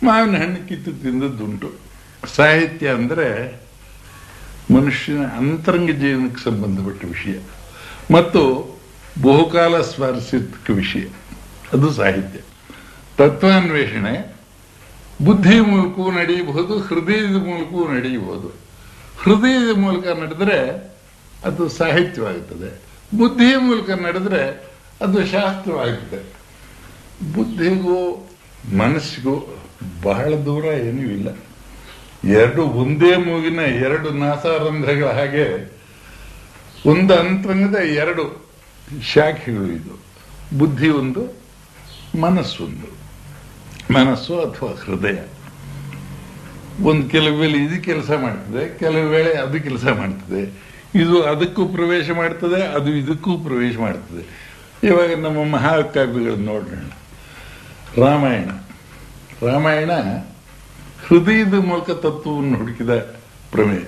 ಮಾವಿನ ಹಣ್ಣು ಕಿತ್ತು ತಿಂದದ್ದುಂಟು ಸಾಹಿತ್ಯ ಅಂದರೆ ಮನುಷ್ಯನ ಅಂತರಂಗ ಜೀವನಕ್ಕೆ ಸಂಬಂಧಪಟ್ಟ ವಿಷಯ ಮತ್ತು ಬಹುಕಾಲ ಸ್ವಾರಸ್ಯಕ ವಿಷಯ ಅದು ಸಾಹಿತ್ಯ ತತ್ವಾನ್ವೇಷಣೆ ಬುದ್ಧಿ ಮೂಲಕವೂ ನಡೆಯಬಹುದು ಹೃದಯದ ಮೂಲಕವೂ ನಡೆಯಬಹುದು ಹೃದಯದ ಮೂಲಕ ನಡೆದರೆ ಅದು ಸಾಹಿತ್ಯವಾಗುತ್ತದೆ ಬುದ್ಧಿಯ ಮೂಲಕ ನಡೆದರೆ ಅದು ಶಾಸ್ತ್ರವಾಗುತ್ತದೆ ಬುದ್ಧಿಗೂ ಮನಸ್ಸಿಗೂ ಬಹಳ ದೂರ ಏನೂ ಇಲ್ಲ ಎರಡು ಒಂದೇ ಮೂಗಿನ ಎರಡು ನಾಸಾರಂಧ್ರಗಳ ಹಾಗೆ ಒಂದು ಅಂತರಂಗದ ಎರಡು ಶಾಖೆಗಳು ಇದು ಬುದ್ಧಿ ಒಂದು ಮನಸ್ಸೊಂದು ಮನಸ್ಸು ಅಥವಾ ಹೃದಯ ಒಂದು ಕೆಲವು ವೇಳೆ ಇದು ಕೆಲಸ ಮಾಡ್ತದೆ ಕೆಲವು ವೇಳೆ ಅದು ಕೆಲಸ ಮಾಡ್ತದೆ ಇದು ಅದಕ್ಕೂ ಪ್ರವೇಶ ಮಾಡ್ತದೆ ಅದು ಇದಕ್ಕೂ ಪ್ರವೇಶ ಮಾಡ್ತದೆ ಇವಾಗ ನಮ್ಮ ಮಹಾಕಾವ್ಯಗಳನ್ನು ನೋಡೋಣ ರಾಮಾಯಣ ರಾಮಾಯಣ ಹೃದಯದ ಮೂಲಕ ತತ್ವವನ್ನು ಹುಡುಕಿದ ಪ್ರಮೇಯ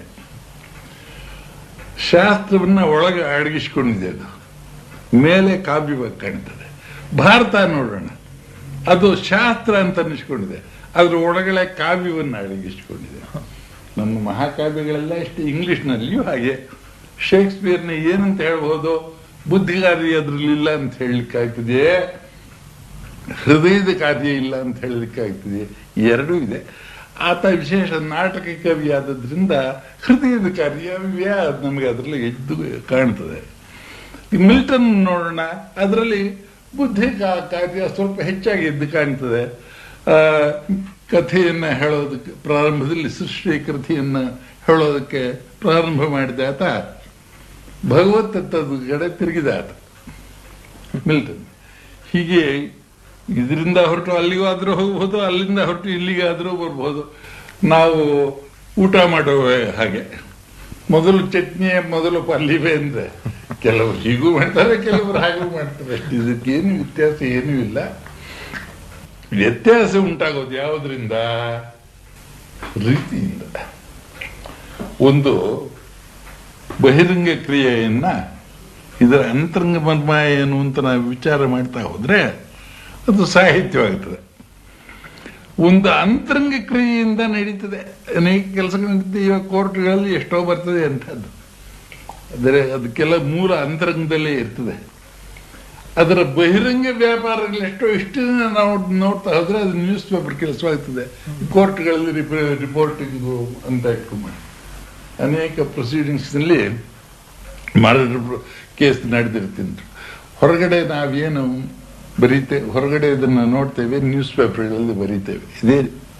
ಶಾಸ್ತ್ರವನ್ನ ಒಳಗೆ ಅಡಗಿಸಿಕೊಂಡಿದೆ ಅದು ಮೇಲೆ ಕಾವ್ಯವಾಗಿ ಕಾಣ್ತದೆ ಭಾರತ ನೋಡೋಣ ಅದು ಶಾಸ್ತ್ರ ಅಂತ ಅನ್ನಿಸ್ಕೊಂಡಿದೆ ಅದ್ರ ಒಳಗಡೆ ಕಾವ್ಯವನ್ನು ಅಡಗಿಸಿಕೊಂಡಿದೆ ನಮ್ಮ ಮಹಾಕಾವ್ಯಗಳೆಲ್ಲ ಇಷ್ಟು ಇಂಗ್ಲಿಷ್ನಲ್ಲಿಯೂ ಹಾಗೆ ಶೇಕ್ಸ್ಪಿಯರ್ನ ಏನಂತ ಹೇಳ್ಬೋದು ಬುದ್ಧಿಗಾರಿ ಅದ್ರಲ್ಲಿಲ್ಲ ಅಂತ ಹೇಳಲಿಕ್ಕಾಗ್ತದೆಯೇ ಹೃದಯದ ಕಾರ್ಯ ಇಲ್ಲ ಅಂತ ಹೇಳಲಿಕ್ಕಾಗ್ತದೆ ಎರಡೂ ಇದೆ ಆತ ವಿಶೇಷ ನಾಟಕ ಕವಿ ಆದದ್ರಿಂದ ಹೃದಯದ ಕಾರ್ಯ ವ್ಯಾ ನಮಗೆ ಅದರಲ್ಲಿ ಎದ್ದು ಕಾಣ್ತದೆ ಈ ಮಿಲ್ಟನ್ ನೋಡೋಣ ಅದರಲ್ಲಿ ಬುದ್ಧಿ ಕಾ- ಕಾರ್ಯ ಸ್ವಲ್ಪ ಹೆಚ್ಚಾಗಿ ಎದ್ದು ಕಾಣ್ತದೆ ಆ, ಕಥೆಯನ್ನ ಹೇಳೋದಕ್ಕೆ ಪ್ರಾರಂಭದಲ್ಲಿ ಸೃಷ್ಟಿ ಕಥೆಯನ್ನ ಹೇಳೋದಕ್ಕೆ ಪ್ರಾರಂಭ ಮಾಡಿದ ಆತ ಭಗವತ್ ತತ್ವದ ಕಡೆ ತಿರುಗಿದ ಆತ ಮಿಲ್ಟನ್ ಹೀಗೆ ಇದರಿಂದ ಹೊರಟು ಅಲ್ಲಿಗೂ ಆದ್ರೂ ಹೋಗ್ಬೋದು ಅಲ್ಲಿಂದ ಹೊರಟು ಇಲ್ಲಿಗಾದ್ರೂ ಬರ್ಬೋದು ನಾವು ಊಟ ಮಾಡುವ ಹಾಗೆ ಮೊದಲು ಚಟ್ನಿ ಮೊದಲು ಪಲ್ಲಿವೆ ಅಂದ್ರೆ ಕೆಲವರು ಹೀಗೂ ಮಾಡ್ತಾರೆ ಕೆಲವರು ಹಾಗೂ ಮಾಡ್ತಾರೆ ಅಷ್ಟೇ ಇದಕ್ಕೇನು ವ್ಯತ್ಯಾಸ ಏನೂ ಇಲ್ಲ ವ್ಯತ್ಯಾಸ ಉಂಟಾಗೋದು ಯಾವುದರಿಂದ ರೀತಿಯಿಂದ ಒಂದು ಬಹಿರಂಗ ಕ್ರಿಯೆಯನ್ನ ಇದರ ಅಂತರಂಗ ಮರ್ಮ ಏನು ಅಂತ ನಾವು ವಿಚಾರ ಮಾಡ್ತಾ ಹೋದ್ರೆ ಅದು ಸಾಹಿತ್ಯವಾಗುತ್ತದೆ ಒಂದು ಅಂತರಂಗ ಕ್ರಿಯೆಯಿಂದ ನಡೀತದೆ ಅನೇಕ ಕೆಲಸಗಳು ನಡೀತದೆ ಇವಾಗ ಕೋರ್ಟ್ಗಳಲ್ಲಿ ಎಷ್ಟೋ ಬರ್ತದೆ ಅಂಥದ್ದು ಆದರೆ ಅದಕ್ಕೆಲ್ಲ ಮೂಲ ಅಂತರಂಗದಲ್ಲೇ ಇರ್ತದೆ ಅದರ ಬಹಿರಂಗ ವ್ಯಾಪಾರಗಳು ಎಷ್ಟೋ ಇಷ್ಟು ದಿನ ನಾವು ನೋಡ್ತಾ ಹೋದ್ರೆ ಅದು ನ್ಯೂಸ್ ಪೇಪರ್ ಕೆಲಸವಾಗ್ತದೆ ಕೋರ್ಟ್ಗಳಲ್ಲಿ ರಿಪೋರ್ಟಿಂಗು ಅಂತ ಇಟ್ಕೊಂಡು ಅನೇಕ ಪ್ರೊಸೀಡಿಂಗ್ಸ್ನಲ್ಲಿ ಮರ್ಡರ್ ಕೇಸ್ ನಡೆದಿರ್ತಿದ್ರು ಹೊರಗಡೆ ನಾವೇನು ಬರೀತೇವೆ ಹೊರಗಡೆ ಇದನ್ನು ನೋಡ್ತೇವೆ ನ್ಯೂಸ್ ಪೇಪರ್ಗಳಲ್ಲಿ ಬರೀತೇವೆ ಇದೇ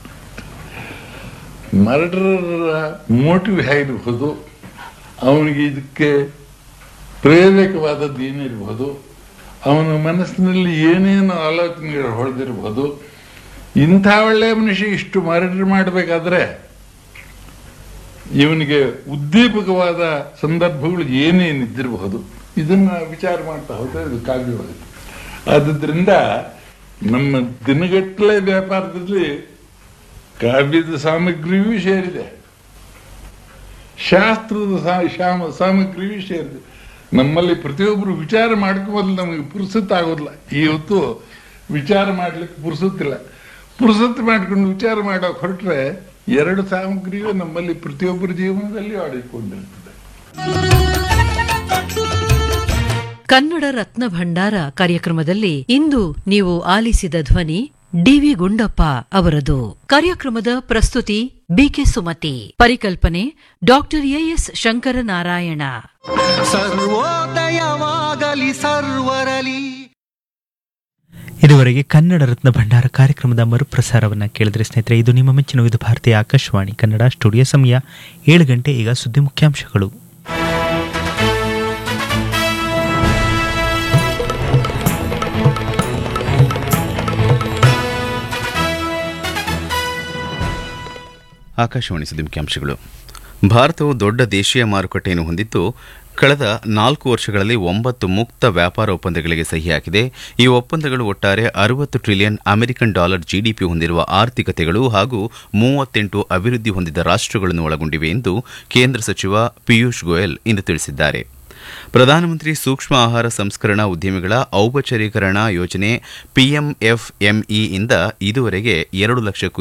ಮರ್ಡರರ ಮೋಟಿವ್ ಹೇಗಿರ್ಬೋದು ಅವನಿಗೆ ಇದಕ್ಕೆ ಪ್ರೇರಕವಾದದ್ದು ಏನಿರಬಹುದು ಅವನ ಮನಸ್ಸಿನಲ್ಲಿ ಏನೇನು ಆಲೋಚನೆಗಳು ಹೊಳೆದಿರಬಹುದು ಇಂಥ ಒಳ್ಳೆಯ ಮನುಷ್ಯ ಇಷ್ಟು ಮರ್ಡರ್ ಮಾಡಬೇಕಾದ್ರೆ ಇವನಿಗೆ ಉದ್ದೀಪಕವಾದ ಸಂದರ್ಭಗಳು ಏನೇನಿದ್ದಿರಬಹುದು ಇದನ್ನ ವಿಚಾರ ಮಾಡ್ತಾ ಹೋದ್ರೆ ಇದು ಕಾವ್ಯವಾಗುತ್ತೆ ಆದುದರಿಂದ ನಮ್ಮ ದಿನಗಟ್ಟಲೆ ವ್ಯಾಪಾರದಲ್ಲಿ ಕಾವ್ಯದ ಸಾಮಗ್ರಿಯೂ ಸೇರಿದೆ ಶಾಸ್ತ್ರದ ಸಾ- ಶಾಮ ಸಾಮಗ್ರಿಯೂ ಸೇರಿದೆ ನಮ್ಮಲ್ಲಿ ಪ್ರತಿಯೊಬ್ಬರು ವಿಚಾರ ಮಾಡ್ಕೋಬಲ್ಲ ನಮಗೆ ಪುರುಸತ್ ಆಗೋದಿಲ್ಲ ಇವತ್ತು ವಿಚಾರ ಮಾಡ್ಲಿಕ್ಕೆ ಪುರುಸತ್ತಿಲ್ಲ ಪುರುಸತ್ ಮಾಡ್ಕೊಂಡು ವಿಚಾರ ಮಾಡೋಕೆ ಹೊರಟ್ರೆ ಎರಡು ಸಾಮಗ್ರಿಯು ನಮ್ಮಲ್ಲಿ ಪ್ರತಿಯೊಬ್ಬರ ಜೀವನದಲ್ಲಿ ಆಡಿಕೊಂಡಿರ್ತದೆ ಕನ್ನಡ ರತ್ನ ಭಂಡಾರ ಕಾರ್ಯಕ್ರಮದಲ್ಲಿ ಇಂದು ನೀವು ಆಲಿಸಿದ ಧ್ವನಿ ಡಿವಿ ಗುಂಡಪ್ಪ ಅವರದು ಕಾರ್ಯಕ್ರಮದ ಪ್ರಸ್ತುತಿ ಬಿಕೆ ಸುಮತಿ ಪರಿಕಲ್ಪನೆ ಡಾಕ್ಟರ್ ಎಎಸ್ ಶಂಕರನಾರಾಯಣ ಸರ್ವೋದಯವಾಗಲಿ ಸರ್ವರಲಿ ಇದುವರೆಗೆ ಕನ್ನಡ ರತ್ನ ಭಂಡಾರ ಕಾರ್ಯಕ್ರಮದ ಮರುಪ್ರಸಾರವನ್ನು ಕೇಳಿದ್ರೆ ಸ್ನೇಹಿತರೆ ಇದು ನಿಮ್ಮ ಮೆಚ್ಚಿನ ವಿವಿಧ ಭಾರತೀಯ ಆಕಾಶವಾಣಿ ಕನ್ನಡ ಸ್ಟುಡಿಯೋ ಸಮಯ ಏಳು ಗಂಟೆ ಈಗ ಸುದ್ದಿ ಮುಖ್ಯಾಂಶಗಳು ಆಕಾಶವಾಣಿ ಸುದ್ದಿ ಮುಖ್ಯಾಂಶಗಳು ಭಾರತವು ದೊಡ್ಡ ದೇಶೀಯ ಮಾರುಕಟ್ಟೆಯನ್ನು ಹೊಂದಿದ್ದು ಕಳೆದ ನಾಲ್ಕು ವರ್ಷಗಳಲ್ಲಿ ಒಂಬತ್ತು ಮುಕ್ತ ವ್ಯಾಪಾರ ಒಪ್ಪಂದಗಳಿಗೆ ಸಹಿ ಹಾಕಿದೆ ಈ ಒಪ್ಪಂದಗಳು ಒಟ್ಟಾರೆ ಅರವತ್ತು ಟ್ರಿಲಿಯನ್ ಅಮೆರಿಕನ್ ಡಾಲರ್ ಜಿಡಿಪಿ ಹೊಂದಿರುವ ಆರ್ಥಿಕತೆಗಳು ಹಾಗೂ ಮೂವತ್ತೆಂಟು ಅಭಿವೃದ್ಧಿ ಹೊಂದಿದ ರಾಷ್ಟಗಳನ್ನು ಒಳಗೊಂಡಿವೆ ಎಂದು ಕೇಂದ್ರ ಸಚಿವ ಪಿಯೂಷ್ ಗೋಯಲ್ ಇಂದು ತಿಳಿಸಿದ್ದಾರೆ ಪ್ರಧಾನಮಂತ್ರಿ ಸೂಕ್ಷ್ಮ ಆಹಾರ ಸಂಸ್ಕರಣಾ ಉದ್ಯಮಿಗಳ ಔಪಚಾರೀಕರಣ ಯೋಜನೆ ಪಿಎಂಎಫ್ಎಂಇ ಇಂದ ಇದುವರೆಗೆ ಎರಡು ಲಕ್ಷಕ್ಕೂ